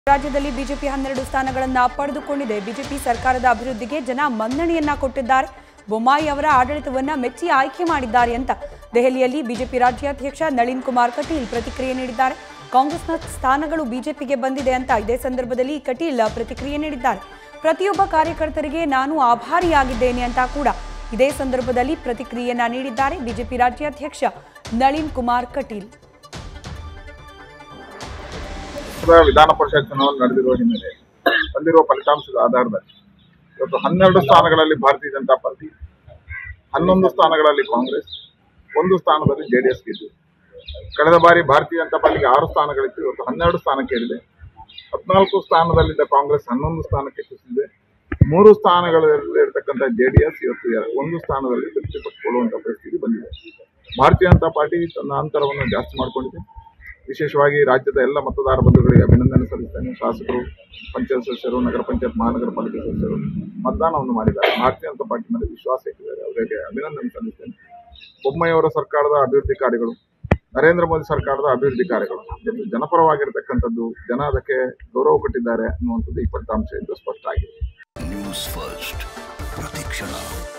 ರಾಜ್ಯದಲ್ಲಿ ಬಿಜೆಪಿ ಹನ್ನೆರಡು ಸ್ಥಾನಗಳನ್ನ ಪಡೆದುಕೊಂಡಿದೆ ಬಿಜೆಪಿ ಸರ್ಕಾರದ ಅಭಿವೃದ್ಧಿಗೆ ಜನ ಮನ್ನಣೆಯನ್ನ ಕೊಟ್ಟಿದ್ದಾರೆ ಬೊಮ್ಮಾಯಿ ಅವರ ಆಡಳಿತವನ್ನ ಮೆಚ್ಚಿ ಆಯ್ಕೆ ಮಾಡಿದ್ದಾರೆ ಅಂತ ದೆಹಲಿಯಲ್ಲಿ ಬಿಜೆಪಿ ರಾಜ್ಯಾಧ್ಯಕ್ಷ ನಳಿನ್ ಕುಮಾರ್ ಕಟೀಲ್ ಪ್ರತಿಕ್ರಿಯೆ ನೀಡಿದ್ದಾರೆ ಕಾಂಗ್ರೆಸ್ನ ಸ್ಥಾನಗಳು ಬಿಜೆಪಿಗೆ ಬಂದಿದೆ ಅಂತ ಇದೇ ಸಂದರ್ಭದಲ್ಲಿ ಕಟೀಲ್ ಪ್ರತಿಕ್ರಿಯೆ ನೀಡಿದ್ದಾರೆ ಪ್ರತಿಯೊಬ್ಬ ಕಾರ್ಯಕರ್ತರಿಗೆ ನಾನು ಆಭಾರಿಯಾಗಿದ್ದೇನೆ ಅಂತ ಕೂಡ ಇದೇ ಸಂದರ್ಭದಲ್ಲಿ ಪ್ರತಿಕ್ರಿಯೆಯನ್ನ ನೀಡಿದ್ದಾರೆ ಬಿಜೆಪಿ ರಾಜ್ಯಾಧ್ಯಕ್ಷ ನಳಿನ್ ಕುಮಾರ್ ಕಟೀಲ್ ರಾಜ್ಯದ ವಿಧಾನ ಪರಿಷತ್ ಚುನಾವಣೆ ನಡೆದಿರುವ ಹಿನ್ನೆಲೆ ಬಂದಿರುವ ಫಲಿತಾಂಶದ ಆಧಾರದಲ್ಲಿ ಇವತ್ತು ಹನ್ನೆರಡು ಸ್ಥಾನಗಳಲ್ಲಿ ಭಾರತೀಯ ಜನತಾ ಪಾರ್ಟಿ ಹನ್ನೊಂದು ಸ್ಥಾನಗಳಲ್ಲಿ ಕಾಂಗ್ರೆಸ್ ಒಂದು ಸ್ಥಾನದಲ್ಲಿ ಜೆ ಡಿ ಎಸ್ ಗೆದ್ದು ಕಳೆದ ಬಾರಿ ಭಾರತೀಯ ಜನತಾ ಪಾರ್ಟಿಗೆ ಆರು ಸ್ಥಾನಗಳಿತ್ತು ಇವತ್ತು ಹನ್ನೆರಡು ಸ್ಥಾನಕ್ಕೆ ಏರಿದೆ ಹದಿನಾಲ್ಕು ಸ್ಥಾನದಲ್ಲಿದ್ದ ಕಾಂಗ್ರೆಸ್ ಹನ್ನೊಂದು ಸ್ಥಾನಕ್ಕೆ ಕುಸಿದಿದೆ ಮೂರು ಸ್ಥಾನಗಳಲ್ಲಿರ್ತಕ್ಕಂಥ ಜೆ ಡಿ ಎಸ್ ಇವತ್ತು ಎರ- ಒಂದು ಸ್ಥಾನದಲ್ಲಿ ತೃಪ್ತಿ ಪಟ್ಟುಕೊಳ್ಳುವಂಥ ಪರಿಸ್ಥಿತಿ ಬಂದಿದೆ ಭಾರತೀಯ ಜನತಾ ಪಾರ್ಟಿ ತನ್ನ ಅಂತರವನ್ನು ಜಾಸ್ತಿ ಮಾಡಿಕೊಂಡಿದೆ ವಿಶೇಷವಾಗಿ ರಾಜ್ಯದ ಎಲ್ಲ ಮತದಾರ ಬಂಧುಗಳಿಗೆ ಅಭಿನಂದನೆ ಸಲ್ಲಿಸ್ತೇನೆ ಶಾಸಕರು ಪಂಚಾಯತ್ ಸದಸ್ಯರು ನಗರ ಪಂಚಾಯತ್ ಮಹಾನಗರ ಪಾಲಿಕೆ ಸದಸ್ಯರು ಮತದಾನವನ್ನು ಮಾಡಿದ್ದಾರೆ ಭಾರತೀಯ ಜನತಾ ಪಾರ್ಟಿ ಮೇಲೆ ವಿಶ್ವಾಸ ಇಟ್ಟಿದ್ದಾರೆ ಅವರಿಗೆ ಅಭಿನಂದನೆ ಸಲ್ಲಿಸ್ತೇನೆ ಬೊಮ್ಮಾಯಿಯವರ ಸರ್ಕಾರದ ಅಭಿವೃದ್ಧಿ ಕಾರ್ಯಗಳು ನರೇಂದ್ರ ಮೋದಿ ಸರ್ಕಾರದ ಅಭಿವೃದ್ಧಿ ಕಾರ್ಯಗಳು ಇದು ಜನಪರವಾಗಿರ್ತಕ್ಕಂಥದ್ದು ಜನ ಅದಕ್ಕೆ ಗೌರವ ಕೊಟ್ಟಿದ್ದಾರೆ ಅನ್ನುವಂಥದ್ದು ಈ ಫಲಿತಾಂಶದಿಂದ ಸ್ಪಷ್ಟ ಆಗಿದೆ ನ್ಯೂಸ್ ಫಸ್ಟ್ ಪ್ರತಿಕ್ಷಣ